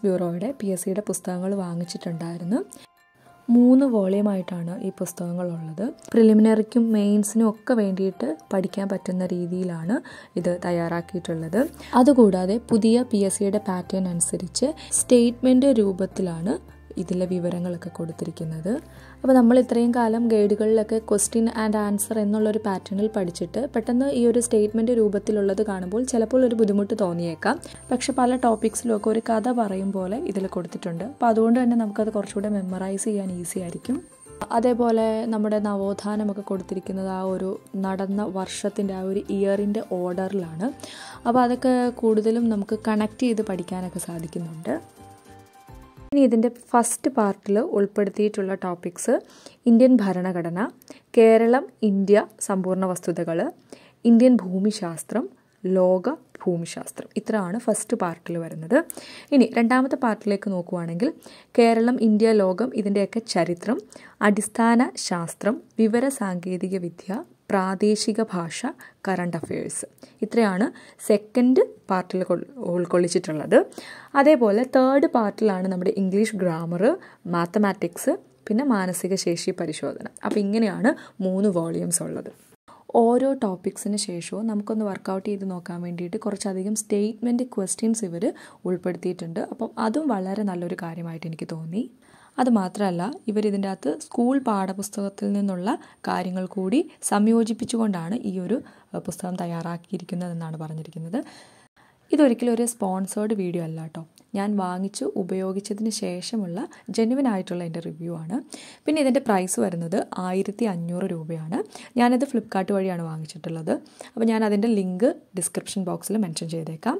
ബ്യൂറോയുടെ P S സിയുടെ പുസ്തകങ്ങൾ വാങ്ങിച്ചിട്ടുണ്ടായിരുന്നു മൂന്ന് വോളിയമായിട്ടാണ് ഈ പുസ്തകങ്ങളുള്ളത് പ്രിലിമിനറിക്കും മെയിൻസിനും ഒക്കെ വേണ്ടിയിട്ട് പഠിക്കാൻ പറ്റുന്ന രീതിയിലാണ് ഇത് തയ്യാറാക്കിയിട്ടുള്ളത് അതുകൂടാതെ പുതിയ പി എസ് സിയുടെ പാറ്റേൺ അനുസരിച്ച് സ്റ്റേറ്റ്മെൻറ്റ് രൂപത്തിലാണ് ഇതിലെ വിവരങ്ങളൊക്കെ കൊടുത്തിരിക്കുന്നത് അപ്പോൾ നമ്മൾ ഇത്രയും കാലം ഗൈഡുകളിലൊക്കെ ക്വസ്റ്റ്യൻ ആൻഡ് ആൻസർ എന്നുള്ളൊരു പാറ്റേണിൽ പഠിച്ചിട്ട് പെട്ടെന്ന് ഈ ഒരു സ്റ്റേറ്റ്മെൻറ്റ് രൂപത്തിലുള്ളത് കാണുമ്പോൾ ചിലപ്പോൾ ഒരു ബുദ്ധിമുട്ട് തോന്നിയേക്കാം പക്ഷെ പല ടോപ്പിക്സിലും ഒക്കെ ഒരു കഥ പറയും പോലെ ഇതിൽ കൊടുത്തിട്ടുണ്ട് അപ്പോൾ അതുകൊണ്ട് തന്നെ നമുക്കത് കുറച്ചുകൂടെ മെമ്മറൈസ് ചെയ്യാൻ ഈസി ആയിരിക്കും അതേപോലെ നമ്മുടെ നവോത്ഥാനമൊക്കെ കൊടുത്തിരിക്കുന്നത് ആ ഒരു നടന്ന വർഷത്തിൻ്റെ ആ ഒരു ഇയറിൻ്റെ ഓർഡറിലാണ് അപ്പോൾ അതൊക്കെ കൂടുതലും നമുക്ക് കണക്ട് ചെയ്ത് പഠിക്കാനൊക്കെ സാധിക്കുന്നുണ്ട് ഇനി ഇതിൻ്റെ ഫസ്റ്റ് പാർട്ടിൽ ഉൾപ്പെടുത്തിയിട്ടുള്ള ടോപ്പിക്സ് ഇന്ത്യൻ ഭരണഘടന കേരളം ഇന്ത്യ സമ്പൂർണ്ണ വസ്തുതകൾ ഇന്ത്യൻ ഭൂമിശാസ്ത്രം ലോക ഭൂമിശാസ്ത്രം ഇത്രയാണ് ഫസ്റ്റ് പാർട്ടിൽ വരുന്നത് ഇനി രണ്ടാമത്തെ പാർട്ടിലേക്ക് നോക്കുവാണെങ്കിൽ കേരളം ഇന്ത്യ ലോകം ഇതിൻ്റെയൊക്കെ ചരിത്രം അടിസ്ഥാന ശാസ്ത്രം വിവര സാങ്കേതിക വിദ്യ പ്രാദേശിക ഭാഷ കറണ്ട് അഫയേഴ്സ് ഇത്രയാണ് സെക്കൻഡ് പാർട്ടിൽ ഉൾക്കൊള്ളിച്ചിട്ടുള്ളത് അതേപോലെ തേർഡ് പാർട്ടിലാണ് നമ്മുടെ ഇംഗ്ലീഷ് ഗ്രാമർ മാത്തമാറ്റിക്സ് പിന്നെ മാനസിക ശേഷി പരിശോധന അപ്പോൾ ഇങ്ങനെയാണ് മൂന്ന് വോളിയൂംസ് ഉള്ളത് ഓരോ ടോപ്പിക്സിന് ശേഷവും നമുക്കൊന്ന് വർക്കൗട്ട് ചെയ്ത് നോക്കാൻ വേണ്ടിയിട്ട് കുറച്ചധികം സ്റ്റേറ്റ്മെൻറ്റ് ക്വസ്റ്റ്യൻസ് ഇവർ ഉൾപ്പെടുത്തിയിട്ടുണ്ട് അപ്പം അതും വളരെ നല്ലൊരു കാര്യമായിട്ട് എനിക്ക് തോന്നി അതുമാത്രമല്ല ഇവർ ഇതിൻ്റെ അകത്ത് സ്കൂൾ പാഠപുസ്തകത്തിൽ നിന്നുള്ള കാര്യങ്ങൾ കൂടി സംയോജിപ്പിച്ചുകൊണ്ടാണ് ഈ ഒരു പുസ്തകം തയ്യാറാക്കിയിരിക്കുന്നതെന്നാണ് പറഞ്ഞിരിക്കുന്നത് ഇതൊരിക്കലും ഒരു സ്പോൺസേർഡ് വീഡിയോ അല്ല കേട്ടോ ഞാൻ വാങ്ങിച്ചു ഉപയോഗിച്ചതിന് ശേഷമുള്ള ജെന്യുവൻ ആയിട്ടുള്ള എൻ്റെ റിവ്യൂ ആണ് പിന്നെ ഇതിൻ്റെ പ്രൈസ് വരുന്നത് ആയിരത്തി അഞ്ഞൂറ് രൂപയാണ് ഞാനത് ഫ്ലിപ്കാർട്ട് വഴിയാണ് വാങ്ങിച്ചിട്ടുള്ളത് അപ്പോൾ ഞാൻ അതിൻ്റെ ലിങ്ക് ഡിസ്ക്രിപ്ഷൻ ബോക്സിൽ മെൻഷൻ ചെയ്തേക്കാം